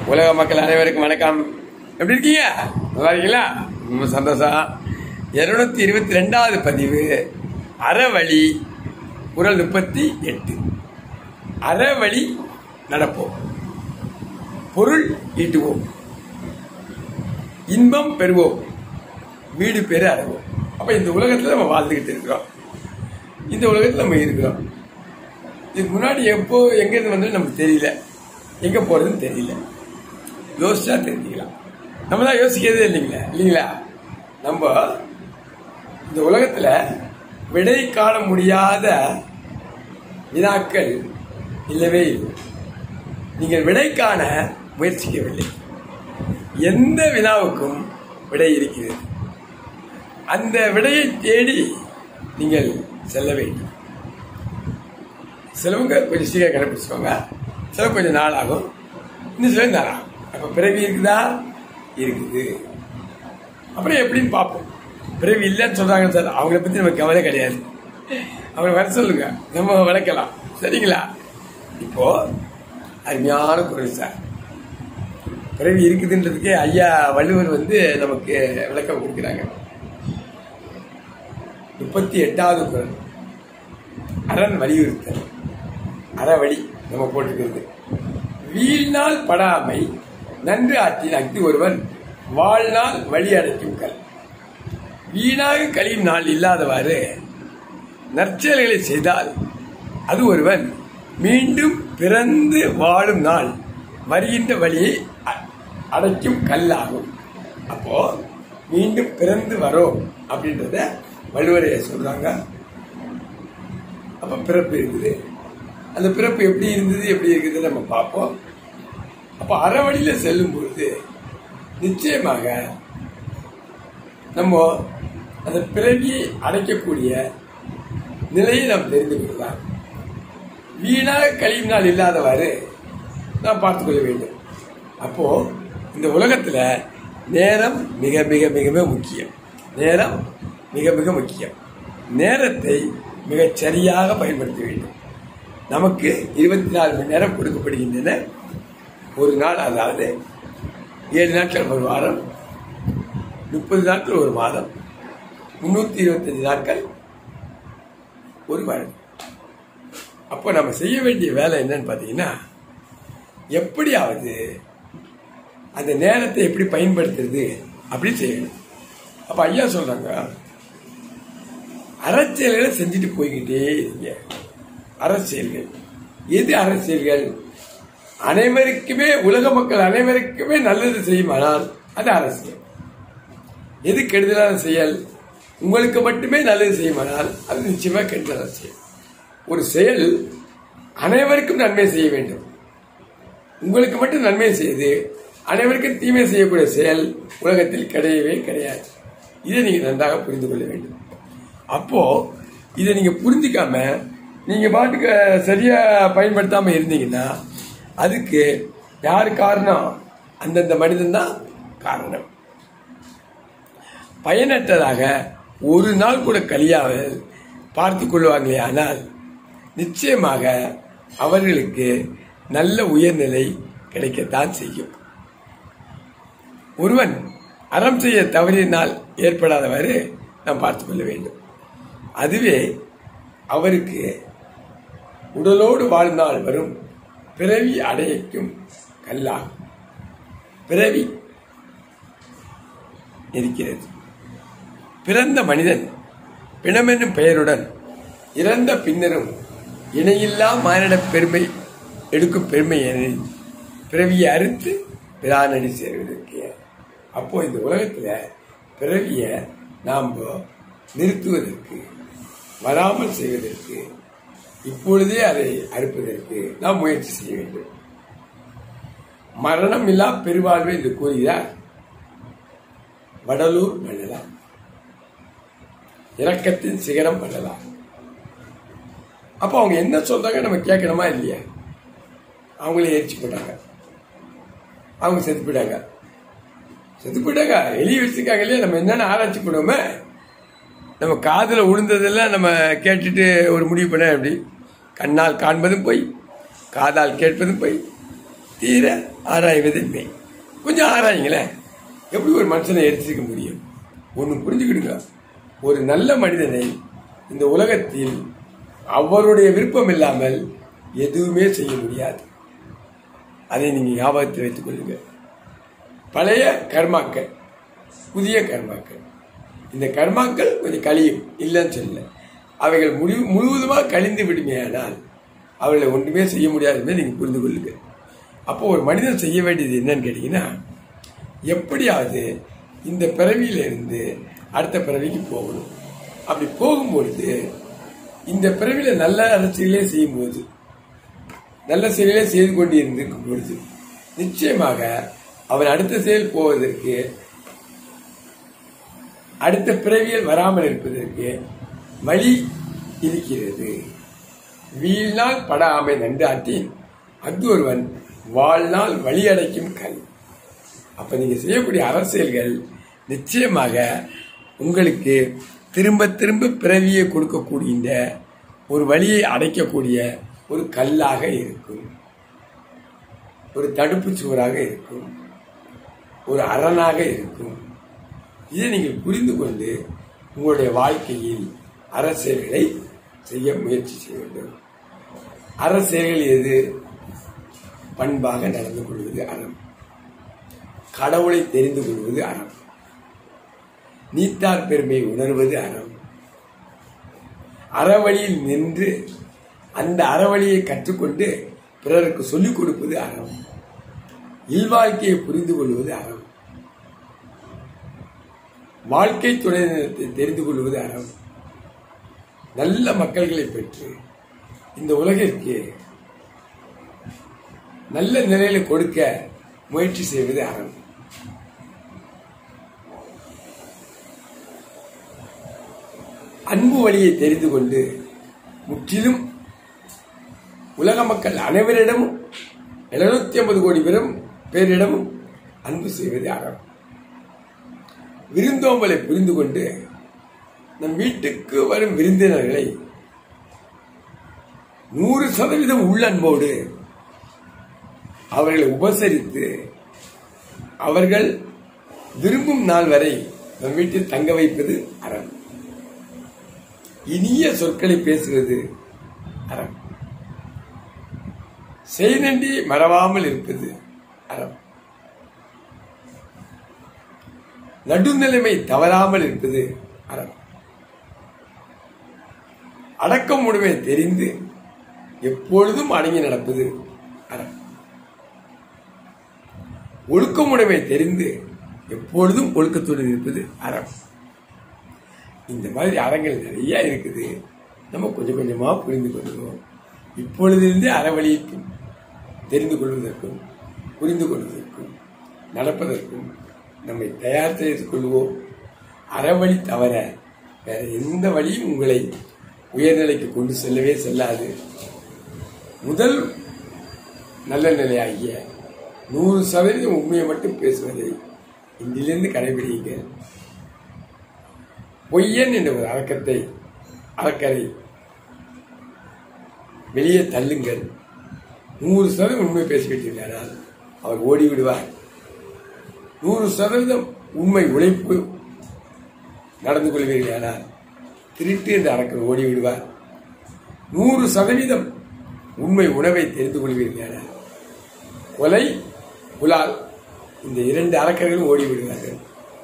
உலக மக்கள் அனைவருக்கும் வணக்கம் எப்படி இருக்கீங்க நல்லா இருக்கீங்களா ரொம்ப சந்தோஷம் இருநூத்தி இருபத்தி ரெண்டாவது பதிவு அறவழி குரல் முப்பத்தி எட்டு அறவழி நடப்போம் பொருள் ஈட்டுவோம் இன்பம் பெறுவோம் வீடு பேரு அடைவோம் அப்ப இந்த உலகத்துல நம்ம வாழ்ந்துகிட்டு இருக்கிறோம் இந்த உலகத்துல நம்ம இருக்கிறோம் இதுக்கு முன்னாடி எப்போ எங்க இருந்து வந்து நமக்கு தெரியல எங்க போறதுன்னு தெரியல யோசிச்சா தெரிஞ்சுக்கலாம் நம்ம தான் யோசிக்கிறதே இல்லைங்களா இல்லைங்களா நம்ம இந்த உலகத்துல விடை காண முடியாத வினாக்கள் இல்லவே இல்லை நீங்கள் விடை காண முயற்சிக்கவில்லை எந்த வினாவுக்கும் விடை இருக்கிறது அந்த விடையை தேடி நீங்கள் செல்ல வேண்டும் சிலவங்க கொஞ்சம் சீக்கிரம் கண்டுபிடிச்சுக்கோங்க சில கொஞ்சம் நாள் ஆகும் இன்னும் சில நேரம் ஆகும் அப்ப பிறவி இருக்குதா இருக்குது அப்புறம் எப்படின்னு பார்ப்போம் பிறவி இல்லைன்னு சொல்றாங்க சார் அவங்கள பத்தி நமக்கு கவலை கிடையாது அவங்க வர சொல்லுங்க நம்ம விளக்கலாம் சரிங்களா இப்போ அருமையான குரல் சார் பிறவி இருக்குதுன்றதுக்கே ஐயா வள்ளுவர் வந்து நமக்கு விளக்கம் கொடுக்குறாங்க முப்பத்தி எட்டாவது குரல் அரண் வலியுறுத்தல் அறவழி நம்ம போட்டிருக்கிறது வீழ்நாள் படாமை நன்று ஆற்றின் அக்தி ஒருவன் வாழ்நாள் வழி அடைக்கும் கல் வீணாக கழியும் நாள் இல்லாதவாறு நற்செயல்களை செய்தால் அது ஒருவன் மீண்டும் பிறந்து வாழும் நாள் வருகின்ற வழியை அ- அடைக்கும் கல்லாகும் அப்போ மீண்டும் பிறந்து வரோம் அப்படின்றத வள்ளுவரைய சொல்றாங்க அப்ப பிறப்பு இருக்குது அந்த பிறப்பு எப்படி இருந்தது எப்படி இருக்குது நம்ம பார்ப்போம் அப்ப அறவழியில செல்லும் பொழுது நிச்சயமாக நம்ம அந்த பிறவியை அடைக்கக்கூடிய நிலையை நாம் தெரிந்து கொள்ளலாம் வீணாக கழியும் நாள் இல்லாதவாறு நாம் பார்த்துக் கொள்ள வேண்டும் அப்போ இந்த உலகத்துல நேரம் மிக மிக மிக மிக முக்கியம் நேரம் மிக மிக முக்கியம் நேரத்தை மிகச் சரியாக பயன்படுத்த வேண்டும் நமக்கு இருபத்தி நாலு மணி நேரம் கொடுக்கப்படுகின்றன ஒரு நாள் அதாவது ஏழு நாட்கள் ஒரு வாரம் முப்பது நாட்கள் ஒரு மாதம் முன்னூத்தி இருபத்தஞ்சு நாட்கள் ஒரு வருடம் அப்போ நம்ம செய்ய வேண்டிய வேலை என்னன்னு பார்த்தீங்கன்னா எப்படியாவது அந்த நேரத்தை எப்படி பயன்படுத்துறது அப்படி செய்யணும் அப்ப ஐயா சொல்றாங்க அறச்செயல்களை செஞ்சுட்டு போய்கிட்டே இருங்க அரசியல்கள் எது அரசியல்கள் அனைவருக்குமே உலக மக்கள் அனைவருக்குமே நல்லது செய்யுமானால் அது அரசியல் எது கெடுதலான செயல் உங்களுக்கு மட்டுமே நல்லது செய்யுமானால் அது நிச்சயமா கெடுதலான செயல் ஒரு செயல் அனைவருக்கும் நன்மை செய்ய வேண்டும் உங்களுக்கு மட்டும் நன்மை செய்து அனைவருக்கும் தீமை செய்யக்கூடிய செயல் உலகத்தில் கிடையவே கிடையாது இதை நீங்க நன்றாக புரிந்து கொள்ள வேண்டும் அப்போ இதை நீங்க புரிஞ்சுக்காம நீங்க பாட்டுக்கு சரியா பயன்படுத்தாம இருந்தீங்கன்னா அதுக்கு யார் காரணம் அந்தந்த மனிதன் தான் காரணம் பயனற்றதாக ஒரு நாள் கூட கழியாமல் பார்த்துக் கொள்வாங்களே ஆனால் நிச்சயமாக அவர்களுக்கு நல்ல உயர்நிலை கிடைக்கத்தான் செய்யும் ஒருவன் அறம் செய்ய தவறினால் ஏற்படாதவாறு நாம் பார்த்துக் கொள்ள வேண்டும் அதுவே அவருக்கு உடலோடு வாழ்நாள் வரும் பிறவி அடையக்கும் கல்லாகும் பிறவி இருக்கிறது பிறந்த மனிதன் பிணமென்னும் பெயருடன் இறந்த பின்னரும் இணையில்லா மானிட பெருமை எடுக்கும் பெருமை எனில் பிறவியை அறுத்து பிரானடி சேர்வதற்கு அப்போ இந்த உலகத்துல பிறவிய நாம் நிறுத்துவதற்கு வராமல் செய்வதற்கு இப்பொழுதே அதை அறுப்பதற்கு நாம் முயற்சி செய்ய வேண்டும் மரணம் இல்லா பெருவாழ்வு என்று கூறுகிறார் வடலூர் மன்னலாம் இரக்கத்தின் சிகரம் பண்ணலாம் அப்போ அவங்க என்ன சொல்றாங்க நம்ம கேட்கணுமா இல்லையா அவங்களே எரிச்சு போட்டாங்க அவங்க செத்து போயிட்டாங்க செத்து போயிட்டாங்க எலி வச்சிருக்காங்க இல்லையா நம்ம என்னென்ன ஆராய்ச்சி பண்ணுவோமே நம்ம காதுல விழுந்ததெல்லாம் நம்ம கேட்டுட்டு ஒரு முடிவு பண்ண எப்படி கண்ணால் காண்பதும் போய் காதால் கேட்பதும் போய் தீர ஆராய்வது மெய் கொஞ்சம் ஆராயுங்களேன் எப்படி ஒரு மனுஷனை எடுத்துக்க முடியும் ஒன்று புரிஞ்சுக்கிடுங்க ஒரு நல்ல மனிதனை இந்த உலகத்தில் அவருடைய விருப்பம் இல்லாமல் எதுவுமே செய்ய முடியாது அதை நீங்க ஞாபகத்தில் வைத்துக் கொள்ளுங்க பழைய கர்மாக்கள் புதிய கர்மாக்கள் இந்த கர்மாக்கள் கொஞ்சம் கழியும் இல்லைன்னு சொல்லல அவைகள் முழு முழுவதுமாக கழிந்து விடுமையானால் அவர்களை ஒன்றுமே செய்ய முடியாதுன்னு நீங்க புரிந்து கொள்ளுங்க அப்போ ஒரு மனிதன் செய்ய வேண்டியது என்னன்னு கேட்டீங்கன்னா எப்படியாவது இந்த பிறவியிலிருந்து அடுத்த பிறவிக்கு போகணும் அப்படி போகும்பொழுது இந்த பிறவியில நல்ல அரசியலே செய்யும்போது நல்ல செயலே செய்து கொண்டு இருந்திருக்கும் பொழுது நிச்சயமாக அவன் அடுத்த செயல் போவதற்கு அடுத்த பிறவியில் வராமல் இருப்பதற்கு வழி இருக்கிறது வீழ்நாள் பட ஆமை நன்றாட்டின் அஃது ஒருவன் வாழ்நாள் வழி அடைக்கும் கல் அப்ப நீங்க செய்யக்கூடிய அரசியல்கள் நிச்சயமாக உங்களுக்கு திரும்ப திரும்ப பிறவியை கொடுக்கக்கூடிய ஒரு வழியை அடைக்கக்கூடிய ஒரு கல்லாக இருக்கும் ஒரு தடுப்பு சுவராக இருக்கும் ஒரு அரணாக இருக்கும் இதை நீங்கள் புரிந்து கொண்டு உங்களுடைய வாழ்க்கையில் அரசியல்களை செய்ய முயற்சி செய்ய வேண்டும் அரசியல்கள் எது பண்பாக நடந்து கொள்வது அறம் கடவுளை தெரிந்து கொள்வது அறம் நீத்தார் பெருமை உணர்வது அறம் அறவழியில் நின்று அந்த அறவழியை கற்றுக்கொண்டு பிறருக்கு சொல்லிக் கொடுப்பது அறம் இல்வாழ்க்கையை புரிந்து கொள்வது அறம் வாழ்க்கை துணையினத்தை தெரிந்து கொள்வது அறம் நல்ல மக்கள்களை பெற்று இந்த உலகிற்கு நல்ல நிலையில கொடுக்க முயற்சி செய்வது அறம் அன்பு வழியை தெரிந்து கொண்டு முற்றிலும் உலக மக்கள் அனைவரிடமும் எழுநூத்தி ஐம்பது கோடி பேரும் பேரிடமும் அன்பு செய்வது அறம் விருந்தோம்பலை புரிந்து கொண்டு நம் வீட்டுக்கு வரும் விருந்தினர்களை நூறு சதவீதம் உள்ளன்போடு அவர்களை உபசரித்து அவர்கள் விரும்பும் நாள் வரை நம் வீட்டில் தங்க வைப்பது அறம் இனிய சொற்களை பேசுவது அறம் செய்நன்றி மறவாமல் இருப்பது அறம் நடுநிலைமை தவறாமல் இருப்பது அறம் அடக்கம் உடைமை தெரிந்து எப்பொழுதும் அடங்கி நடப்பது அறம் ஒழுக்கமுடைமை தெரிந்து எப்பொழுதும் ஒழுக்கத்துடன் இருப்பது அறம் இந்த மாதிரி அறங்கள் நிறைய இருக்குது நம்ம கொஞ்சம் கொஞ்சமா புரிந்து கொள்கிறோம் இப்பொழுதிலிருந்தே அறவழிக்கும் தெரிந்து கொள்வதற்கும் புரிந்து கொள்வதற்கும் நடப்பதற்கும் நம்மை தயார் செய்து கொள்வோம் அறவழி தவிர வேற எந்த வழியும் உங்களை உயர்நிலைக்கு கொண்டு செல்லவே செல்லாது முதல் நல்ல நிலையாகிய நூறு சதவீதம் உண்மையை மட்டும் பேசுவதை இன்றிலிருந்து கடைபிடிங்க பொய்யன் என்ற ஒரு அடக்கத்தை அறக்கரை வெளியே தள்ளுங்கள் நூறு சதவீதம் உண்மை பேசிவிட்டீர்களானால் அவர் ஓடி விடுவார் நூறு சதவீதம் உண்மை உழைப்பு நடந்து கொள்வீர்களானால் திருட்டு என்ற அறக்கர் ஓடி விடுவார் நூறு சதவீதம் உண்மை உணவை தெரிந்து கொள்வீர்களானால் கொலை புலால் இந்த இரண்டு அறக்கர்களும் ஓடி விடுவார்கள்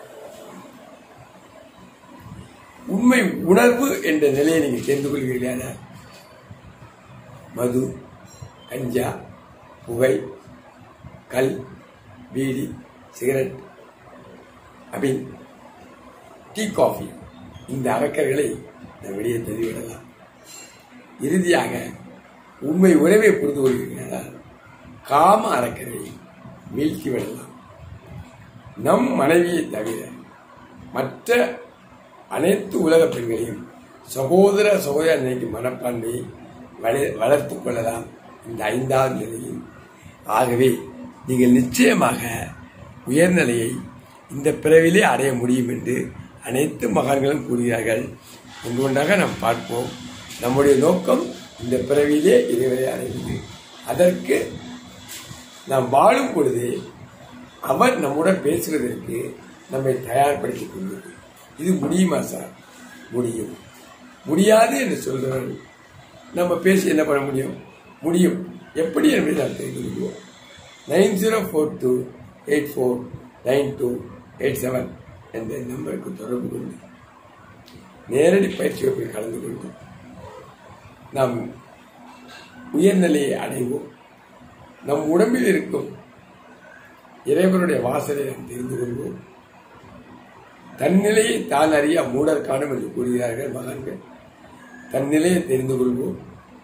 உண்மை உணர்வு என்ற நிலையை நீங்கள் தெரிந்து கொள்வீர்களானால் மது கஞ்சா புகை கல் பீடி சிகரெட் அபின் டீ காஃபி இந்த அறக்கர்களை நாம் வெளியே தள்ளிவிடலாம் இறுதியாக உண்மை உறவை புரிந்து கொள்கிறீர்களால் காம அறக்கரை வீழ்த்தி விடலாம் நம் மனைவியை தவிர மற்ற அனைத்து உலக பெண்களையும் சகோதர சகோதர நினைக்கும் மனப்பான்மையை வள- வளர்த்துக் கொள்ளலாம் இந்த ஐந்தாவது நிலையில் ஆகவே நீங்கள் நிச்சயமாக உயர்நிலையை இந்த பிறவிலே அடைய முடியும் என்று அனைத்து மகான்களும் கூறுகிறார்கள் ஒன்று ஒன்றாக நாம் பார்ப்போம் நம்முடைய நோக்கம் இந்த பிறவியிலே இறைவனை அடைவது அதற்கு நாம் வாழும் பொழுதே அவர் நம்முடன் பேசுவதற்கு நம்மை தயார்படுத்திக் கொள்வது இது முடியுமா சார் முடியும் முடியாது என்று சொல்றவர்கள் நம்ம பேசி என்ன பண்ண முடியும் முடியும் எப்படி என்பதை நாம் தெரிந்து கொள்வோம் nine zero four two eight four nine two eight seven என்ற நம்பருக்கு தொடர்பு கொண்டு நேரடி பயிற்சி வகுப்பில் கலந்து கொண்டு நாம் உயர்நிலையை அடைவோம் நம் உடம்பில் இருக்கும் இறைவனுடைய வாசலை நாம் தெரிந்து கொள்வோம் தன்னிலையை தான் அறிய மூடர் காணும் என்று கூறுகிறார்கள் மகான்கள் தன் நிலையை தெரிந்து கொள்வோம்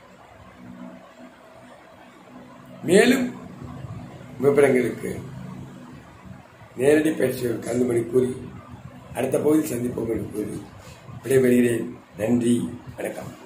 மேலும் விவரங்களுக்கு நேரடி பயிற்சிகள் கலந்துபடி கூறி அடுத்த பகுதியில் சந்திப்போம் என்று கூறி விடைபெறுகிறேன் நன்றி வணக்கம்